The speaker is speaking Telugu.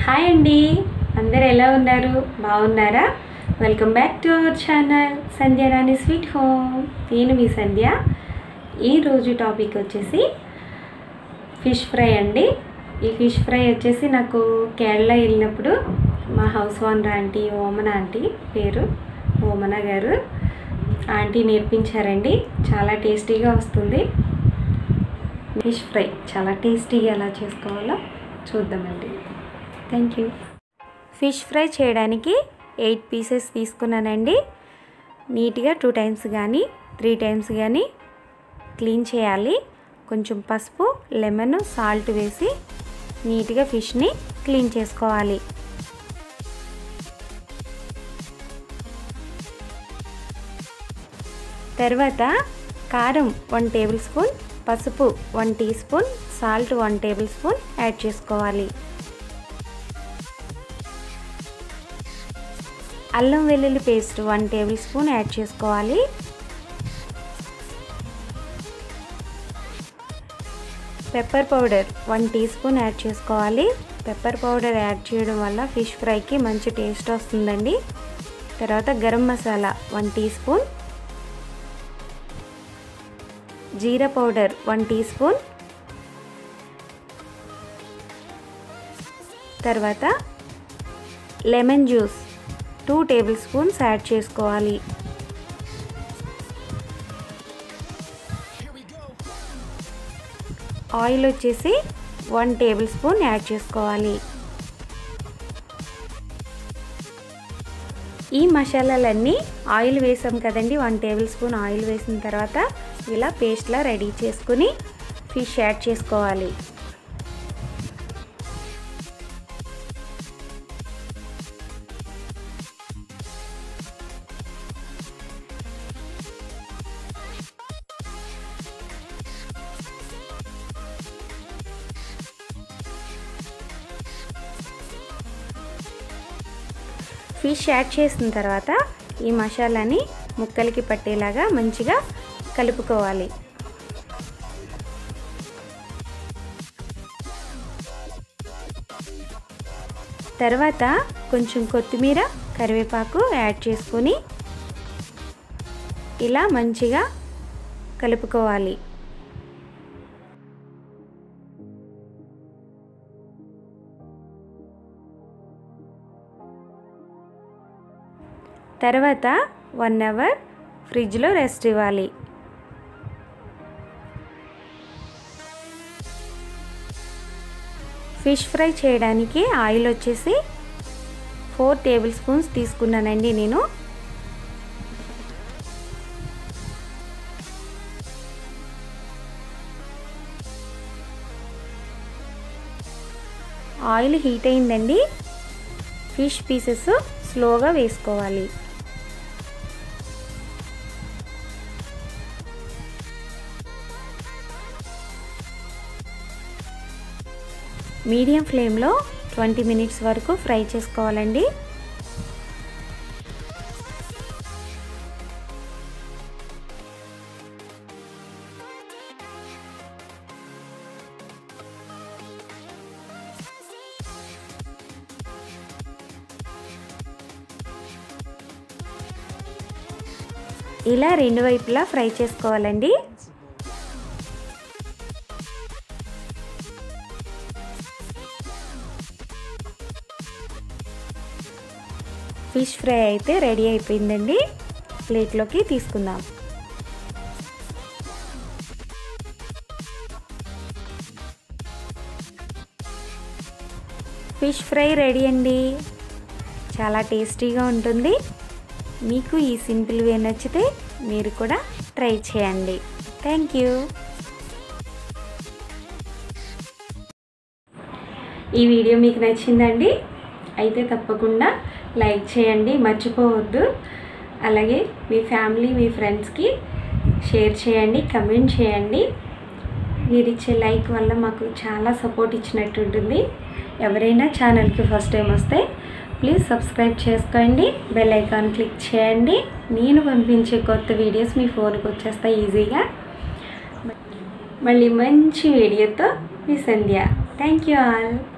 హాయ్ అండి అందరు ఎలా ఉన్నారు బాగున్నారా welcome back to our channel Sandhya Rani sweet home నేను మీ సంధ్య ఈరోజు టాపిక్ వచ్చేసి ఫిష్ ఫ్రై అండి ఈ ఫిష్ ఫ్రై వచ్చేసి నాకు కేరళ వెళ్ళినప్పుడు మా house owner aunty Omana aunty పేరు ఓమన గారు ఆంటీ నేర్పించారండి చాలా టేస్టీగా వస్తుంది ఫిష్ ఫ్రై చాలా టేస్టీగా ఎలా చేసుకోవాలో చూద్దామండి థ్యాంక్ యూ ఫిష్ ఫ్రై చేయడానికి ఎయిట్ పీసెస్ తీసుకున్నానండి నీట్గా టూ టైమ్స్ కానీ త్రీ టైమ్స్ కానీ క్లీన్ చేయాలి కొంచెం పసుపు లెమన్ సాల్ట్ వేసి నీట్గా ఫిష్ని క్లీన్ చేసుకోవాలి తర్వాత కారం వన్ టేబుల్ స్పూన్ పసుపు one teaspoon salt one tablespoon add చేసుకోవాలి అల్లం వెల్లుల్లి paste one tablespoon add చేసుకోవాలి pepper powder one teaspoon add చేసుకోవాలి పెప్పర్ పౌడర్ యాడ్ చేయడం వల్ల ఫిష్ ఫ్రైకి మంచి టేస్ట్ వస్తుందండి తర్వాత garam masala one teaspoon జీరా పౌడర్ వన్ టీ స్పూన్ తర్వాత lemon juice two tablespoons add చేసుకోవాలి ఆయిల్ వచ్చేసి వన్ టేబుల్ స్పూన్ యాడ్ చేసుకోవాలి ఈ మసాలాలన్నీ ఆయిల్ వేసాం కదండి వన్ టేబుల్ స్పూన్ ఆయిల్ వేసిన తర్వాత ఇలా పేస్ట్లా రెడీ చేసుకుని ఫిష్ యాడ్ చేసుకోవాలి ఫిష్ యాడ్ చేసిన తర్వాత ఈ మసాలాని ముక్కలకి పట్టేలాగా మంచిగా కలుపుకోవాలి తర్వాత కొంచెం కొత్తిమీర కరివేపాకు యాడ్ చేసుకొని ఇలా మంచిగా కలుపుకోవాలి తర్వాత వన్ అవర్ ఫ్రిడ్జ్లో రెస్ట్ ఇవ్వాలి ఫిష్ ఫ్రై చేయడానికి ఆయిల్ వచ్చేసి ఫోర్ టేబుల్ స్పూన్స్ తీసుకున్నానండి నేను ఆయిల్ హీట్ అయిందండి ఫిష్ పీసెస్ స్లోగా వేసుకోవాలి మీడియం ఫ్లేమ్లో ట్వంటీ మినిట్స్ వరకు ఫ్రై చేసుకోవాలండి ఇలా రెండు వైపులా ఫ్రై చేసుకోవాలండి ఫిష్ ఫ్రై అయితే రెడీ అయిపోయిందండి ప్లేట్లోకి తీసుకుందాం ఫిష్ ఫ్రై రెడీ అండి చాలా టేస్టీగా ఉంటుంది మీకు ఈ సింపుల్ వే నచ్చితే మీరు కూడా ట్రై చేయండి థ్యాంక్ యూ ఈ వీడియో మీకు నచ్చిందండి అయితే తప్పకుండా లైక్ చేయండి మర్చిపోవద్దు అలాగే మీ ఫ్యామిలీ మీ ఫ్రెండ్స్కి షేర్ చేయండి కమెంట్ చేయండి మీరు ఇచ్చే లైక్ వల్ల మాకు చాలా సపోర్ట్ ఇచ్చినట్టు ఉంటుంది ఎవరైనా ఛానల్కి ఫస్ట్ టైం వస్తే ప్లీజ్ సబ్స్క్రైబ్ చేసుకోండి బెల్ ఐకాన్ క్లిక్ చేయండి నేను పంపించే కొత్త వీడియోస్ మీ ఫోన్కి వచ్చేస్తాయి ఈజీగా మళ్ళీ మంచి వీడియోతో మీ సంధ్య థ్యాంక్ యూ ఆల్